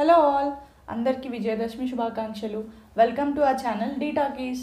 Hello all అందరికీ విజయదశమి శుభాకాంక్షలు welcome to our channel D Talkies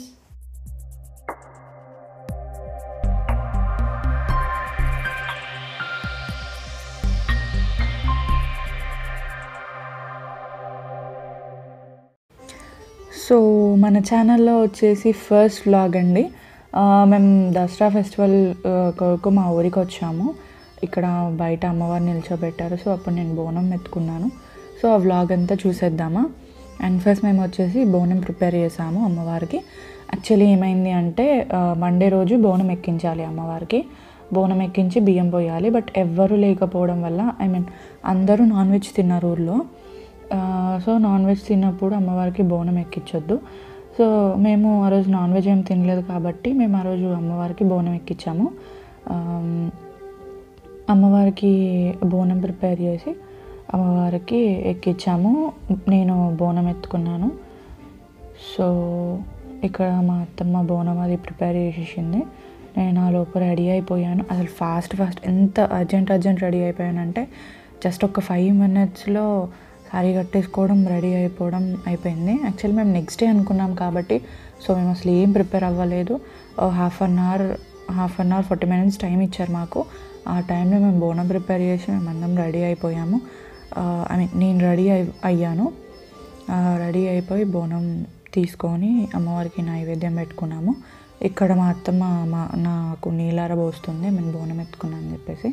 so మన ఛానల్లో వచ్చేసి ఫస్ట్ వ్లాగ్ అండి ఆ, మేము దసరా ఫెస్టివల్ ఆ, కొరకు మా ఊరికి వచ్చాము ఇక్కడ బయట అమ్మవారిని నిల్చోబెట్టారు సో అప్పుడు నేను బోనం ఎత్తుకున్నాను సో ఆ వ్లాగ్ అంతా చూసేద్దామా అండ్ ఫస్ట్ మేము వచ్చేసి బోనం ప్రిపేర్ చేసాము అమ్మవారికి యాక్చువల్లీ ఏమైంది అంటే మండే రోజు బోనం ఎక్కించాలి అమ్మవారికి బోనం ఎక్కించి బియ్యం పోయాలి బట్ ఎవ్వరూ లేకపోవడం వల్ల ఐ మీన్ అందరూ నాన్ వెజ్ తిన్నారు ఊర్లో ఆ, సో నాన్ వెజ్ తిన్నప్పుడు అమ్మవారికి బోనం ఎక్కించొద్దు సో మేము ఆ రోజు నాన్ వెజ్ ఏం తినలేదు కాబట్టి మేము ఆ రోజు అమ్మవారికి బోనం ఎక్కించాము ఆమ్, అమ్మవారికి బోనం ప్రిపేర్ చేసి అమ్మవారికి ఎక్కించాము నేను బోనం ఎత్తుకున్నాను సో ఇక్కడ మా అత్తమ్మ బోనం అది ప్రిపేర్ చేసేసింది నేను ఆ లోపల రెడీ అయిపోయాను అసలు ఫాస్ట్ ఫాస్ట్ ఎంత అర్జెంట్ అర్జెంట్ రెడీ అయిపోయానంటే జస్ట్ ఒక ఫైవ్ మినిట్స్లో శారీ కట్టేసుకోవడం రెడీ అయిపోవడం అయిపోయింది యాక్చువల్లీ మేము నెక్స్ట్ డే అనుకున్నాం కాబట్టి సో మేము అసలు ఏం ప్రిపేర్ అవ్వలేదు half an hour half an hour forty minutes time ఇచ్చారు మాకు ఆ టైంలో మేము బోనం ప్రిపేర్ చేసి మేము అందరం రెడీ అయిపోయాము ఐ మీన్ నేను రెడీ అయి అయ్యాను రెడీ అయిపోయి బోనం తీసుకొని అమ్మవారికి నైవేద్యం పెట్టుకున్నాము ఇక్కడ మా అత్తమ్మ మా నాకు నీలార పోస్తుంది నేను బోనం ఎత్తుకున్నాను అని చెప్పేసి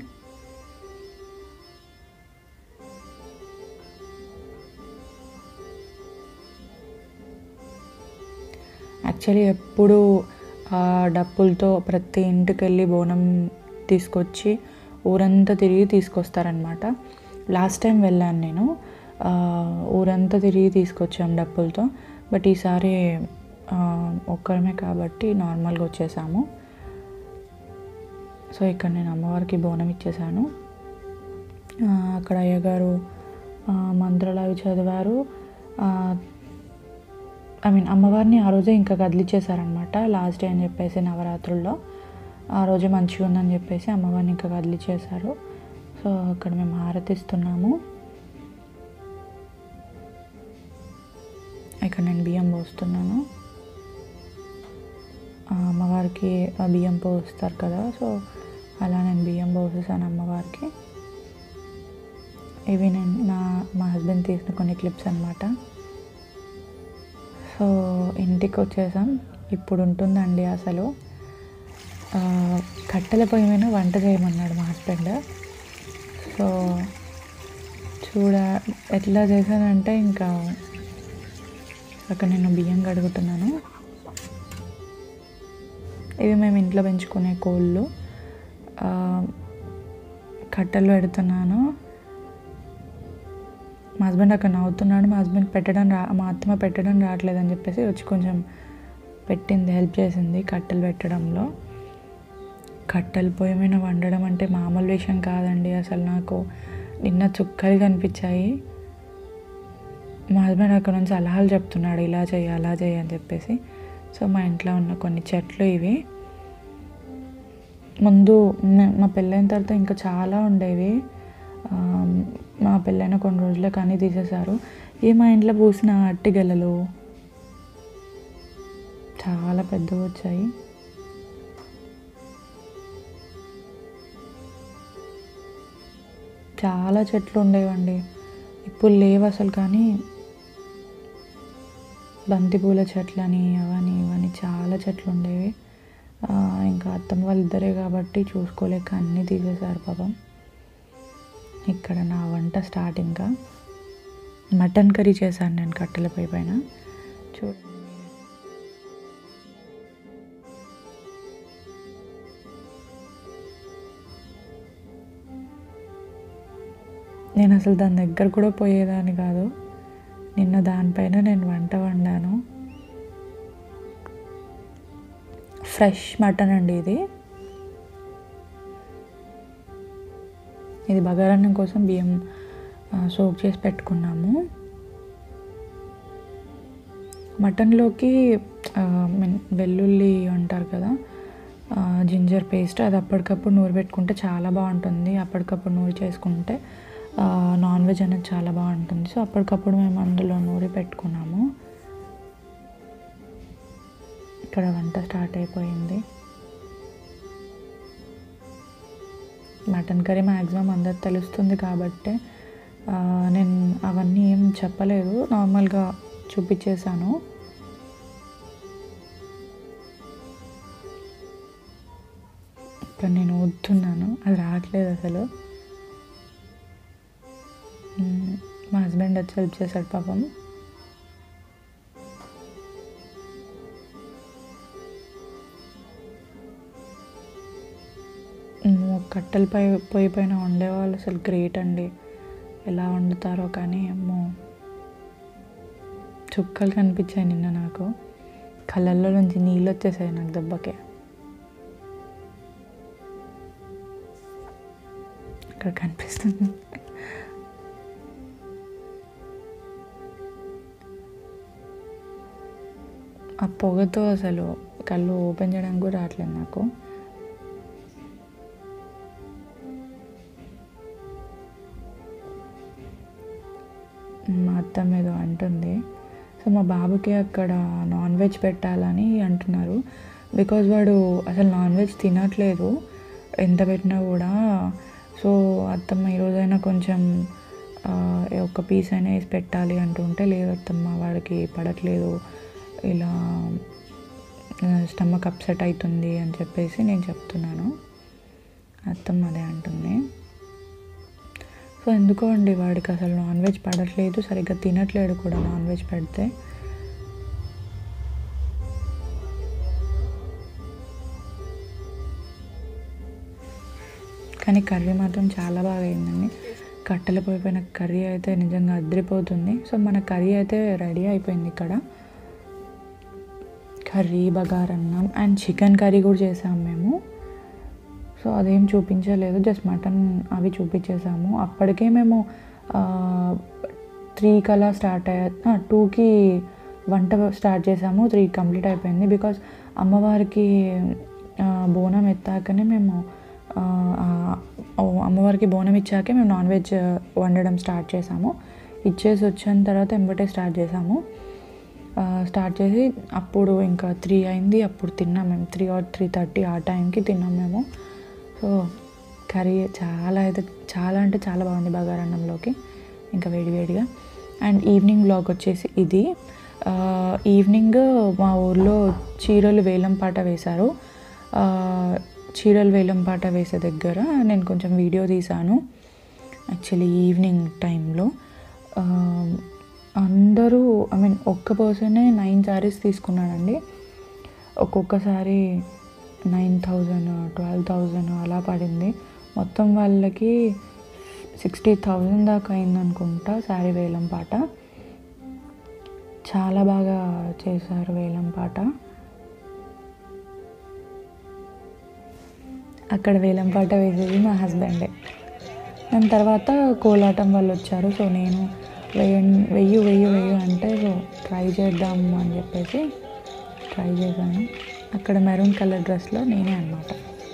యాక్చువల్లీ ఎప్పుడు ఆ డప్పులతో ప్రతి ఇంటికి వెళ్ళి బోనం తీసుకొచ్చి ఊరంతా తిరిగి తీసుకొస్తారనమాట లాస్ట్ టైం వెళ్ళాను నేను ఆ, ఊరంతా తిరిగి తీసుకొచ్చాం డప్పులతో బట్ ఈసారి ఆ, ఒక్కరమే కాబట్టి నార్మల్గా వచ్చేసాము సో ఇక్కడ నేను అమ్మవారికి బోనం ఇచ్చేసాను ఆ, అక్కడ అయ్యగారు ఆ, మంత్రాలు అవి చదివారు ఆ, ఐ మీన్ అమ్మవారిని ఆ రోజే ఇంకా కదిలిచ్చేసారనమాట లాస్ట్ డే అని చెప్పేసి నవరాత్రుల్లో ఆ రోజే మంచిగా ఉందని చెప్పేసి అమ్మవారిని ఇంకా కదిలిచ్చేసారు సో అక్కడ మేము హారతిస్తున్నాము ఇక్కడ నేను బియ్యం పోస్తున్నాను ఆ అమ్మవారికి ఆ బియ్యం పోస్తారు కదా సో అలా నేను బియ్యం పోసేసాను అమ్మవారికి ఇవి నేను నా మా హస్బెండ్ తీసిన కొన్ని క్లిప్స్ అనమాట సో ఇంటికి వచ్చేసాం ఇప్పుడు ఉంటుందండి అసలు ఆ, కట్టెల పొయ్యి మీద వంట చేయమన్నాడు మా హస్బెండ్ సో చూడ ఎట్లా చేశానంటే ఇంకా అక్కడ నేను బియ్యం కడుగుతున్నాను ఇవి మేము ఇంట్లో పెంచుకునే కోళ్ళు ఆ, కట్టెలు పెడుతున్నాను మా హస్బెండ్ అక్కడ నవ్వుతున్నాడు మా హస్బెండ్ పెట్టడం రా మా అత్తమ్మ పెట్టడం రావట్లేదని చెప్పేసి వచ్చి కొంచెం పెట్టింది హెల్ప్ చేసింది కట్టెలు పెట్టడంలో కట్టెల పొయ్యి మీద వండడం అంటే మామూలు విషయం కాదండి అసలు నాకు నిన్న చుక్కలు కనిపించాయి మా హస్బెండ్ అక్కడ నుంచి సలహాలు చెప్తున్నాడు ఇలా చేయి అలా చేయి అని చెప్పేసి సో మా ఇంట్లో ఉన్న కొన్ని చెట్లు ఇవి ముందు నే- మా పెళ్ళైన తర్వాత ఇంకా చాలా ఉండేవి ఆ, మా పెళ్ళైన కొన్ని రోజులే కానీ తీసేశారు ఈ మా ఇంట్లో పూసిన అట్టి గెలలు చాలా పెద్దవి వచ్చాయి చాలా చెట్లు ఉండేవండి ఇప్పుడు లేవు అసలు కానీ బంతిపూల చెట్లని అవని ఇవని చాలా చెట్లు ఉండేవి ఆ, ఇంకా అత్తమ్మ వాళ్ళు ఇద్దరే కాబట్టి చూసుకోలేక అన్నీ తీసేశారు పాపం ఇక్కడ నా వంట స్టార్ట్ ఇంకా మటన్ కర్రీ చేశాను నేను కట్టెలపై పైన చూడండి నేను అసలు దాని దగ్గర కూడా పోయేదాన్ని కాదు నిన్న దానిపైన నేను వంట వండాను ఫ్రెష్ మటన్ అండి ఇది ఇది బగారన్నం కోసం బియ్యం సోక్ చేసి పెట్టుకున్నాము మటన్లోకి మీన్ వెల్లుల్లి అంటారు కదా జింజర్ పేస్ట్ అది అప్పటికప్పుడు నూరు పెట్టుకుంటే చాలా బాగుంటుంది అప్పటికప్పుడు నూరు చేసుకుంటే నాన్ వెజ్ అనేది చాలా బాగుంటుంది సో అప్పటికప్పుడు మేము అందులో నూరి పెట్టుకున్నాము ఇక్కడ వంట స్టార్ట్ అయిపోయింది మటన్ కర్రీ మ్యాక్సిమం అందరు తెలుస్తుంది కాబట్టి ఆ, నేను అవన్నీ ఏం చెప్పలేదు నార్మల్గా చూపించేశాను ఇక్కడ నేను వద్దున్నాను అది రావట్లేదు అసలు మ్మ్. మా హస్బెండ్ వచ్చి హెల్ప్ చేశాడు పాపం మ్మ్. కట్టెల పై పొయ్యి పైన వండేవాళ్ళు అసలు గ్రేట్ అండి ఎలా వండుతారో కానీ అమ్మో చుక్కలు కనిపించాయి నిన్న నాకు కళ్ళల్లో నుంచి నీళ్ళు వచ్చేసాయి నాకు దెబ్బకే ఇక్కడ కనిపిస్తుంది ఆ పొగతో అసలు కళ్ళు ఓపెన్ చేయడానికి కూడా రావట్లేదు నాకు మా అత్త మీద అంటుంది సో మా బాబుకి అక్కడ నాన్ వెజ్ పెట్టాలని అంటున్నారు బికాజ్ వాడు అసలు నాన్ వెజ్ తినట్లేదు ఎంత పెట్టినా కూడా సో అత్తమ్మ ఈరోజైనా కొంచెం ఆ, ఒక పీస్ అయినా వేసి పెట్టాలి అంటుంటే లేదు అత్తమ్మ వాడికి పడట్లేదు ఇలా స్టమక్ అప్సెట్ అవుతుంది అని చెప్పేసి నేను చెప్తున్నాను అత్తమ్మ అదే అంటుంది సో ఎందుకో అండి వాడికి అసలు నాన్ వెజ్ పడట్లేదు సరిగ్గా తినట్లేడు కూడా నాన్ వెజ్ పెడితే కానీ కర్రీ మాత్రం చాలా బాగా అయిందండి కట్టెల పోయిపోయిన కర్రీ అయితే నిజంగా అదిరిపోతుంది సో మన కర్రీ అయితే రెడీ అయిపోయింది ఇక్కడ కర్రీ బగారన్నం అండ్ చికెన్ కర్రీ కూడా చేసాం మేము సో అదేం చూపించలేదు జస్ట్ మటన్ అవి చూపించేసాము అప్పటికే మేము త్రీ కలా స్టార్ట్ అయ్యా టూకి వంట స్టార్ట్ చేసాము త్రీ కంప్లీట్ అయిపోయింది బికాస్ అమ్మవారికి ఆ, బోనం ఎత్తాకనే మేము ఆ, ఆ, ఓ అమ్మవారికి బోనం ఇచ్చాకే మేము నాన్ వెజ్ వండడం స్టార్ట్ చేసాము ఇచ్చేసి వచ్చిన తర్వాత ఎంబటే స్టార్ట్ చేసాము ఆ, స్టార్ట్ చేసి అప్పుడు ఇంకా త్రీ అయింది అప్పుడు తిన్నాం మేము త్రీ ఆర్ త్రీ థర్టీ ఆ టైంకి తిన్నాం మేము సో కర్రీ చాలా అయితే చాలా అంటే చాలా బాగుంది బగారన్నంలోకి ఇంకా వేడివేడిగా అండ్ ఈవినింగ్ బ్లాగ్ వచ్చేసి ఇది ఆ, ఈవినింగ్ మా ఊర్లో చీరలు వేలం పాట వేశారు ఆ, చీరలు వేలం పాట వేసే దగ్గర నేను కొంచెం వీడియో తీశాను యాక్చువల్లీ ఈవినింగ్ టైంలో ఆ, అందరూ ఐ మీన్ ఒక్క పర్సనే నైన్ శారీస్ తీసుకున్నాడండి ఒక్కొక్కసారి నైన్ థౌజండ్ ట్వెల్వ్ థౌజండ్ అలా పడింది మొత్తం వాళ్ళకి సిక్స్టీ థౌజండ్ దాకా అయింది అనుకుంటా శారీ వేలం పాట చాలా బాగా చేశారు వేలం పాట అక్కడ వేలం పాట వేసేది మా హస్బెండే దాని తర్వాత కోలాటం వాళ్ళు వచ్చారు సో నేను వెయ్యి వెయ్యి వెయ్యి వెయ్యి అంటే సో ట్రై చేద్దాం అని చెప్పేసి ట్రై చేశాను అక్కడ మెరూన్ కలర్ డ్రెస్లో నేనే అనమాట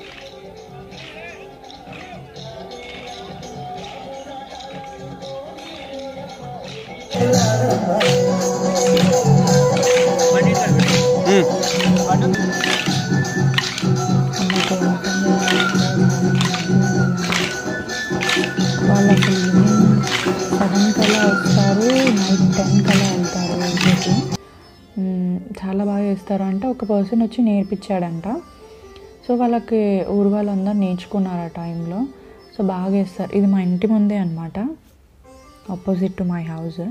వాళ్ళు అసలు ఈవినింగ్ సెవెన్ కల్లా వస్తారు నైట్ టెన్ కల్లా వెళ్తారు ఇంటికి మ్మ్, చాలా బాగా చేస్తారు అంటే ఒక పర్సన్ వచ్చి నేర్పించాడంట సో వాళ్ళకి ఊరు వాళ్ళందరూ నేర్చుకున్నారు ఆ టైంలో సో బాగా వేస్తారు ఇది మా ఇంటి ముందే అనమాట ఆపోజిట్ టు మై హౌస్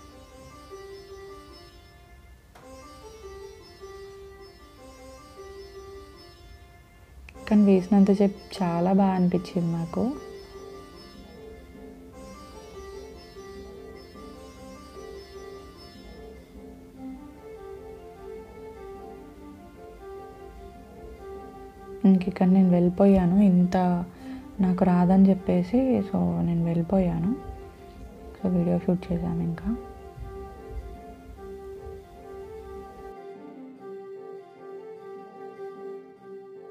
కానీ వేసినంతసేపు చాలా బాగా అనిపించింది నాకు ఇంక ఇక్కడ నేను వెళ్ళిపోయాను ఇంత నాకు రాదని చెప్పేసి సో నేను వెళ్ళిపోయాను సో వీడియో షూట్ చేశాను ఇంకా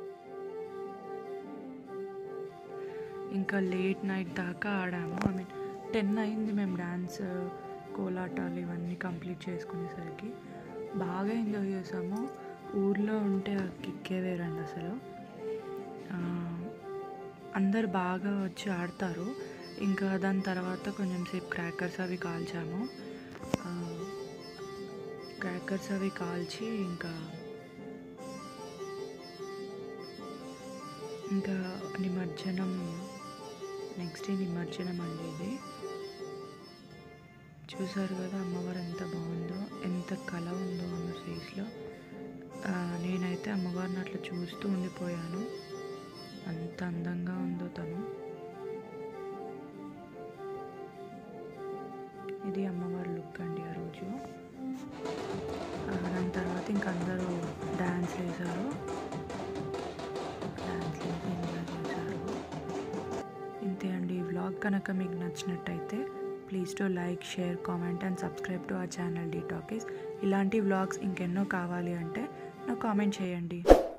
ఇంకా లేట్ నైట్ దాకా ఆడాము ఐ మీన్ టెన్ అయింది మేము డ్యాన్స్ కోలాటాలు ఇవన్నీ కంప్లీట్ చేసుకునేసరికి బాగా ఎంజాయ్ చేసాము ఊర్లో ఉంటే ఆ కిక్కే వేరండి అసలు ఆ, అందరు బాగా వచ్చి ఆడతారు ఇంకా దాని తర్వాత కొంచెం సేపు క్రాకర్స్ అవి కాల్చాము క్రాకర్స్ అవి కాల్చి ఇంకా ఇంకా నిమజ్జనం నెక్స్ట్ డే నిమజ్జనం అండి ఇది చూసారు కదా అమ్మవారు ఎంత బాగుందో ఎంత కళ ఉందో ఆమె ఫేస్లో నేనైతే అమ్మవారిని అట్లా చూస్తూ ఉండిపోయాను అంత అందంగా ఉందో తను ఇది అమ్మవారి లుక్ అండి ఆ రోజు ఆ, దాని తర్వాత ఇంక అందరూ డ్యాన్స్ వేశారు డ్యాన్స్ వేసి ఎంజాయ్ చేశారు ఇంతే అండి ఈ వ్లాగ్ కనుక మీకు నచ్చినట్టయితే please to like share comment and subscribe to our channel D Talkies ఇలాంటి వ్లాగ్స్ ఇంకెన్నో కావాలి అంటే నాకు కామెంట్ చేయండి